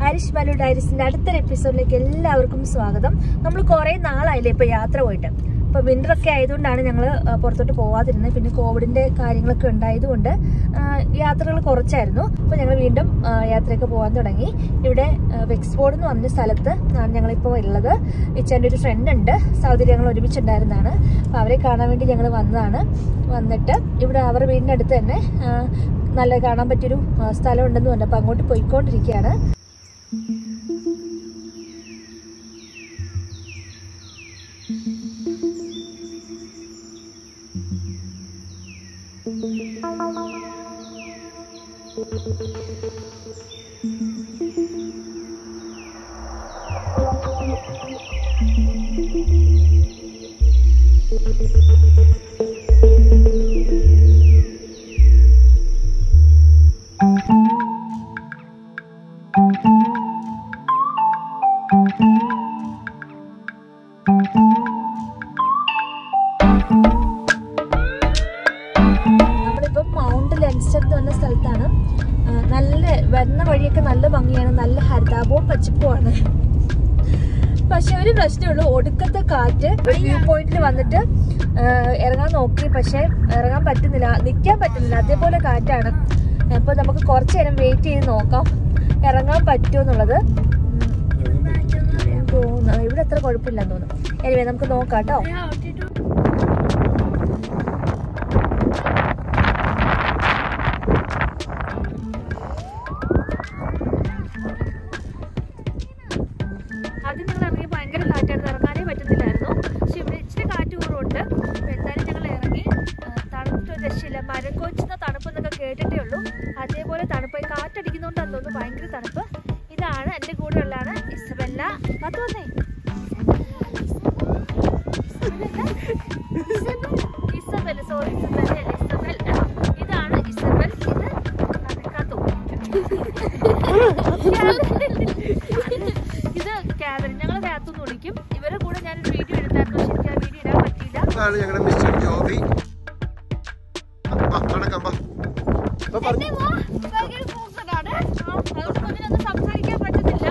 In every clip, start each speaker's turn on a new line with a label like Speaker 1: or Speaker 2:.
Speaker 1: ആരിഷ് ബാലു ഡയറീസിന്റെ അടുത്തൊരു എപ്പിസോഡിലേക്ക് എല്ലാവർക്കും സ്വാഗതം നമ്മൾ കുറെ നാളായില്ലേ ഇപ്പൊ യാത്ര പോയിട്ട് ഇപ്പൊ വിന്റർ ഒക്കെ ആയതുകൊണ്ടാണ് ഞങ്ങൾ പുറത്തോട്ട് പോവാതിരുന്നത് പിന്നെ കോവിഡിന്റെ കാര്യങ്ങളൊക്കെ ഉണ്ടായതുകൊണ്ട് യാത്രകൾ കുറച്ചായിരുന്നു അപ്പൊ ഞങ്ങൾ വീണ്ടും ആ, യാത്രയൊക്കെ പോകാൻ തുടങ്ങി ഇവിടെ വെക്സ്ഫോർഡ് എന്ന് പറഞ്ഞ സ്ഥലത്ത് ആണ് ഞങ്ങളിപ്പോൾ ഉള്ളത് ഇച്ചാൻ്റെ ഒരു ഫ്രണ്ട് ഉണ്ട് സൗദി ഞങ്ങൾ ഒരുമിച്ചുണ്ടായിരുന്നതാണ് അപ്പൊ അവരെ കാണാൻ വേണ്ടി ഞങ്ങൾ വന്നതാണ് വന്നിട്ട് ഇവിടെ അവരുടെ വീടിൻ്റെ അടുത്ത് തന്നെ ആ, നല്ല കാണാൻ പറ്റിയൊരു ആ, സ്ഥലം ഉണ്ടെന്ന് പറഞ്ഞു അപ്പൊ അങ്ങോട്ട് പോയിക്കൊണ്ടിരിക്കുകയാണ് നമ്മളിപ്പം മൗണ്ട് ലെൻസ്റ്റർ എന്ന് പറഞ്ഞ സ്ഥലത്താണ് ആ, നല്ല വരുന്ന വഴിയൊക്കെ നല്ല ഭംഗിയാണ് നല്ല ഹരിതാപവും പച്ചപ്പുമാണ് പക്ഷെ ഒരു പ്രശ്നമുള്ളൂ ഒടുക്കത്തെ കാറ്റ് വ്യൂ പോയിന്റിൽ വന്നിട്ട് ആ, ഇറങ്ങാൻ നോക്കി പക്ഷെ ഇറങ്ങാൻ പറ്റുന്നില്ല നിൽക്കാൻ പറ്റുന്നില്ല അതേപോലെ കാറ്റാണ് അപ്പൊ നമുക്ക് കുറച്ചു നേരം വെയിറ്റ് ചെയ്ത് നോക്കാം ഇറങ്ങാൻ പറ്റുമോ എന്നുള്ളത് ഉം, തോന്നുന്നു ഇവിടെ അത്ര കുഴപ്പമില്ലെന്ന് തോന്നുന്നു എനിവേ നമുക്ക് നോക്കാം കേട്ടോ ആദ്യം ഞങ്ങൾ ഇറങ്ങി ഭയങ്കര കാറ്റാണ് ഇറങ്ങാനേ പറ്റുന്നില്ലായിരുന്നു പക്ഷെ ഇവിടെ ഇച്ചിരി കാറ്റ് കുറവുണ്ട് അപ്പൊ എന്തായാലും ഞങ്ങൾ ഇറങ്ങി ആ, തണുപ്പിട്ട് ഒരു രക്ഷയില്ല മരം കൊച്ചുന്ന തണുപ്പ് എന്നൊക്കെ കേട്ടിട്ടേ ഉള്ളൂ അതേപോലെ തണുപ്പ് ഈ കാറ്റടിക്കുന്നതുകൊണ്ടാന്ന് തോന്നുന്നു ഭയങ്കര തണുപ്പ് ഇതാണ് എൻ്റെ കൂടെ ഉള്ളതാണ് ഇസബെല്ല അത് വന്നേ ഇസബെൽ സോറി ഇസബെൽ അല്ല ഇസബെൽ ആ, ഇതാണ് ഇസബെൽ ഇത് കാത്തു ഇത് കാതറിൻ ഞങ്ങൾ കാത്തുനിന്ന് വിളിക്കും ഇവരുടെ കൂടെ ഞാൻ വീഡിയോ എടുത്തായിരുന്നു പക്ഷെ എനിക്ക് ആ വീഡിയോ ഇടാൻ പറ്റിയില്ല
Speaker 2: ഇതാണ് ഞങ്ങളുടെ മിസ്റ്റർ ജോബി വാ, നടക്കാം വാ. ഇപ്പൊ പറഞ്ഞു.
Speaker 1: അതുകൊണ്ട് കുഞ്ഞിനൊന്നും സംസാരിക്കാൻ പറ്റുന്നില്ല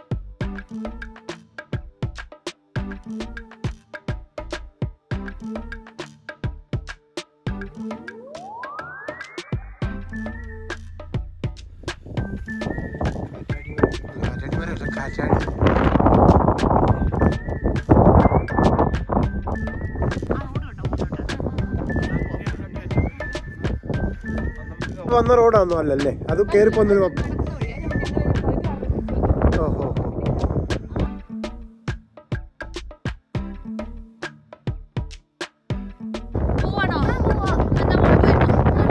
Speaker 2: കാറ്റാടി മരമല്ല, കാറ്റാടി. വന്ന റോഡാണോ അല്ലല്ലേ അത് കേറി പോന്നൊരു ഓഹോ
Speaker 1: പോവാണോ എന്നാ മോള് പോയിരുന്നോ?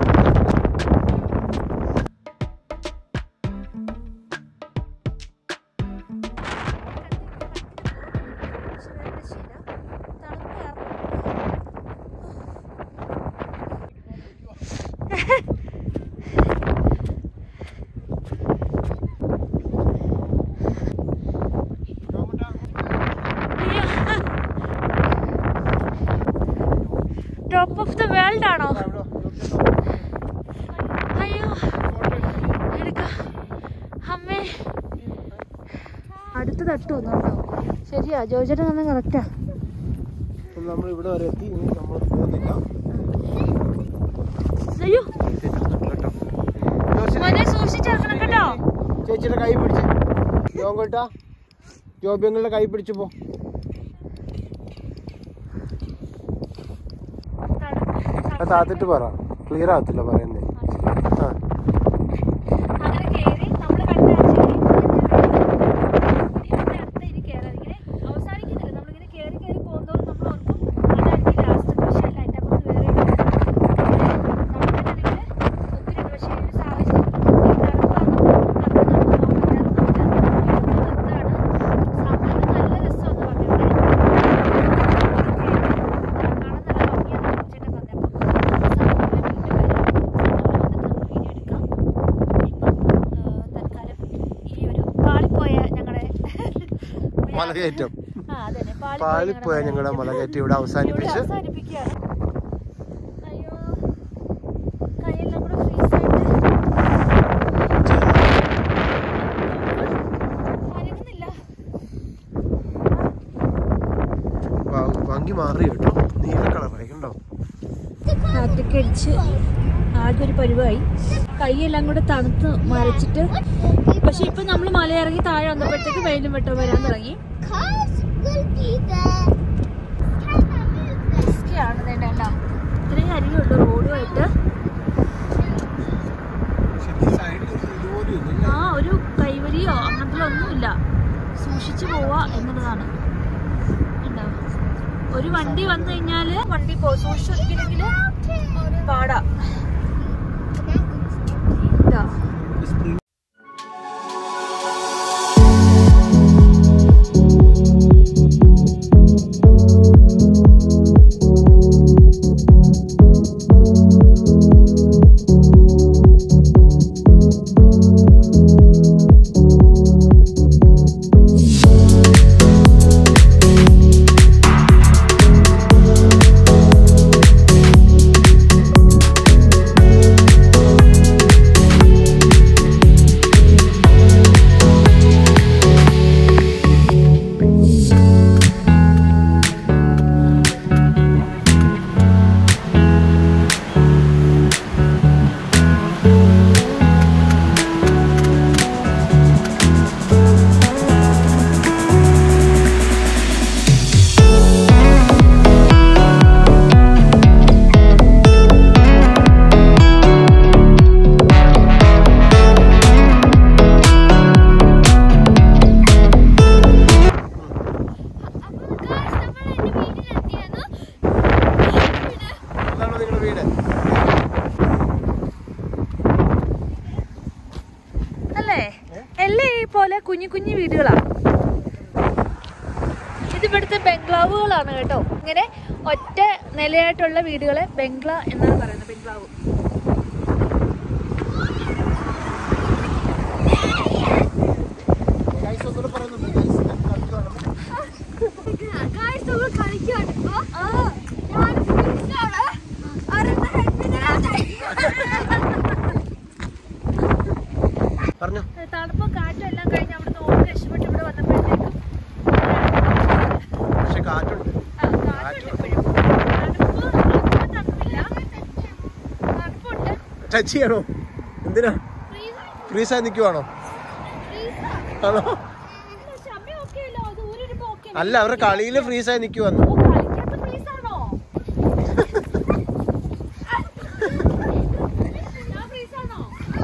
Speaker 1: ടോപ്പ് ഓഫ് ദ വേൾഡ് ആണോ അയ്യോ എടുക്കാം അമ്മേ അടുത്ത് തട്ടു വന്നോട്ടോ ശരിയാ ജോജേട്ടൻ തന്നെ കറക്റ്റാ
Speaker 2: നമ്മൾ ഇവിടെ വരെ എത്തി ഇനി നമ്മൾ പോകുന്നില്ല
Speaker 1: അയ്യോ
Speaker 2: കേട്ടോ. ജോസിനെ
Speaker 1: മോനെ സൂക്ഷിച്ചിറക്കണം കേട്ടോ
Speaker 2: ചേച്ചിയുടെ കൈ പിടിച്ച് ജോങ്കോട്ടാ ജോബിയങ്ങളുടെ കൈ പിടിച്ചു പോ അത് താത്തിട്ട് പറ ക്ലിയർ ആകത്തില്ല പറയുന്നേ ആ
Speaker 1: അങ്ങനെ കേറി നമ്മള് കണ്ട ആ ചെടി ഇതിന്റെ അടുത്ത് ഇനി കേറാം ഇങ്ങനെ അവസാനിക്കുന്നില്ല നമ്മളിങ്ങനെ കേറി കേറി പോകുന്നതോറും നമ്മൾ ഓർക്കും അതായിരിക്കും ലാസ്റ്റ് പക്ഷെ അല്ല അതിന്റെ അപ്പുറത്ത് വേറെ ഉണ്ട്. നമുക്കാണെങ്കിൽ ഒത്തിരി ഉണ്ട്. പക്ഷേ ഈ ഒരു സാഹചര്യം ഈ തണുപ്പ് കാരണം നമുക്ക് അത്ര നടന്നു പോകാൻ പറ്റാത്തതുകൊണ്ട് ഇവിടെ നിർത്താണ്. സമയത്ത് നല്ല രസമാണ് പറഞ്ഞത് കാണാൻ നല്ല ഭംഗിയാണ് ചേട്ടൻ പറഞ്ഞപ്പോൾ തൽക്കാലം ഈ ഒരു പാളിപ്പോയ ഞങ്ങളുടെ
Speaker 2: മലകയറ്റം
Speaker 1: ആ അതന്നെ
Speaker 2: പാളിപ്പോയ ഞങ്ങളുടെ മലകയറ്റം ഇവിടെ അവസാനിപ്പിച്ച്
Speaker 1: അവസാനിപ്പിക്കുകയാണ് അയ്യോ കൈയെല്ലാം കൂടെ ഫ്രീസ് ആയിട്ട്
Speaker 2: ഭംഗി മാറി കേട്ടോ നീല കളറായി കണ്ടോ
Speaker 1: കാറ്റൊക്കെ അടിച്ച് ആകെ ഒരു പരിവായി കൈയെല്ലാം കൂടെ തണുത്ത് മരച്ചിട്ട് പക്ഷെ ഇപ്പൊ നമ്മൾ മലയിറങ്ങി താഴെ വന്നപ്പോഴത്തേക്ക് വെയിലും വെട്ടം വരാൻ തുടങ്ങി റിസ്ക്കിയാണ് വേണ്ട ഇത്രയും അരികുള്ളൂ റോഡുമായിട്ട് ആ ഒരു കൈവരിയോ അങ്ങനത്തെ ഒന്നുമില്ല സൂക്ഷിച്ചു പോവാ എന്നുള്ളതാണ് കണ്ടോ? ഒരു വണ്ടി വന്നു കഴിഞ്ഞാല് വണ്ടി പോ സൂക്ഷിച്ചിരിക്കണമെങ്കിൽ പാടാ ഇതാ.
Speaker 2: ഇതാണോ നിങ്ങളുടെ വീട്
Speaker 1: അല്ലേ എല്ലാം ഈ പോലെ കുഞ്ഞു കുഞ്ഞു വീടുകളാണ് ഇത് ഇവിടുത്തെ ബംഗ്ലാവുകളാണ് കേട്ടോ ഇങ്ങനെ ഒറ്റ നിലയായിട്ടുള്ള വീടുകളെ ബംഗ്ല എന്നാണ് പറയുന്നത് ബംഗ്ലാവ്
Speaker 2: ഗൈസ് ഒന്നുകൂടെ പറയുന്നുണ്ട് ഗൈസ് കളിച്ചു കാണുമ്പോൾ പറഞ്ഞോ
Speaker 1: തണുപ്പും കാറ്റും എല്ലാം കഴിഞ്ഞ് അവിടുന്ന് ഓടി രക്ഷപ്പെട്ട് ഇവിടെ വന്നപ്പോഴത്തേക്കും
Speaker 2: പക്ഷെ കാറ്റുണ്ട്
Speaker 1: ആ, കാറ്റുണ്ട് ഇപ്പോഴും. തണുപ്പ് അത്ര തണുപ്പില്ല. തണുപ്പുണ്ട്.
Speaker 2: ടച്ച് ചെയ്യണോ എന്തിനാ ഫ്രീസായി നിൽക്കുവാണോ ആണോ
Speaker 1: ഇല്ല, ശമയം ഒക്കെ അല്ലേ, അത് ഊരിടുമ്പോ ഒക്കെ അല്ലേ.
Speaker 2: അല്ല അവരുടെ കളിയിൽ ഫ്രീസായി നിൽക്കുവന്നു
Speaker 1: ഓ, കളിക്കാത്ത ഫ്രീസാണോ? ഞാൻ ഫ്രീസാണോ?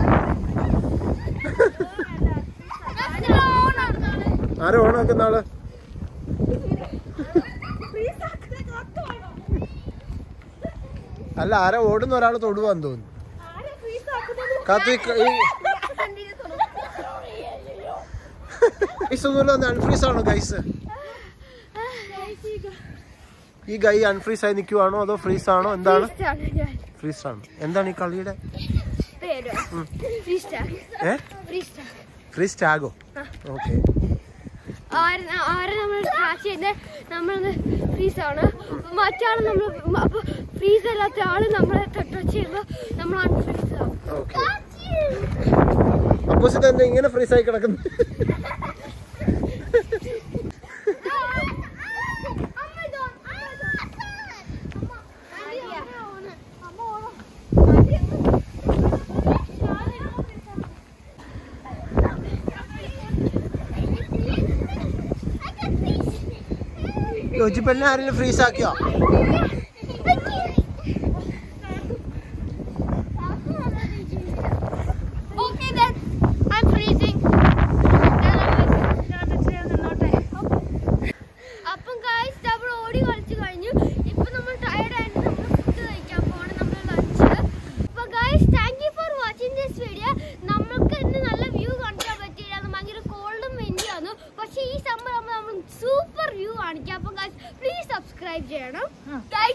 Speaker 2: ആരോ ഓണം വെക്കുന്ന ആള്
Speaker 1: ഫ്രീസാക്കുന്നത് കാത്തുവാണോ?
Speaker 2: അല്ല ആരോ ഓടുന്ന ഒരാൾ തൊടുവാന്ന് തോന്നുന്നു
Speaker 1: ആരാ ഫ്രീസാക്കുന്നത്?
Speaker 2: കാത്തു ഈ ക- ഈ- ഗൈസ് ഒന്നുമില്ല ഒന്ന് അൺഫ്രീസ് ആണോ ഗൈസ് ഈ ഗൈ അൺഫ്രീസ് ആയി നിൽക്കുവാണോ അതോ ഫ്രീസ് ആണോ എന്താണ് ഫ്രീസ് ആണ് എന്താണ് ഈ കളിയുടെ ഏ ഫ്രീസ് ടാഗോ ഓക്കെ
Speaker 3: ആരെ നമ്മൾ ക്യാച്ച് ചെയ്ത് നമ്മളൊന്ന് ഫ്രീസ് ആണ് മറ്റാൾ നമ്മൾ അപ്പൊ ഫ്രീസ് അല്ലാത്ത ആള് നമ്മളെ ടച്ച് ചെയ്യുമ്പോ നമ്മൾ അൺഫ്രീസ് ആവും
Speaker 2: ഓക്കെ അപ്പോസിറ്റ് എന്താ ഇങ്ങനെ ഫ്രീസ് ആയി കിടക്കുന്നു യോജിപ്പെല്ലാം ആരെങ്കിലും ഫ്രീസ് ആക്കിയോ
Speaker 3: Okay then, I'm freezing. അപ്പം ഗായ്സ് നമ്മൾ ഓടി കളിച്ച് കഴിഞ്ഞു ഇപ്പൊ നമ്മൾ ടയർഡ് ആയിട്ട് നമ്മൾ ഫുഡ് കഴിക്കാൻ പോവാണ് നമ്മൾ ലഞ്ച് അപ്പൊ guys thank you for watching this video നമ്മൾക്ക് ഇന്ന് നല്ല വ്യൂ കാണിക്കാൻ പറ്റിയില്ല ഭയങ്കര കോൾഡും വെന്റിയാണ് പക്ഷെ ഈ സംഭവം നമ്മൾ സൂപ്പർ വ്യൂ കാണിക്കാം അപ്പം ഗായ്സ് പ്ലീസ് സബ്സ്ക്രൈബ് ചെയ്യണം
Speaker 1: ആ.
Speaker 3: Guys,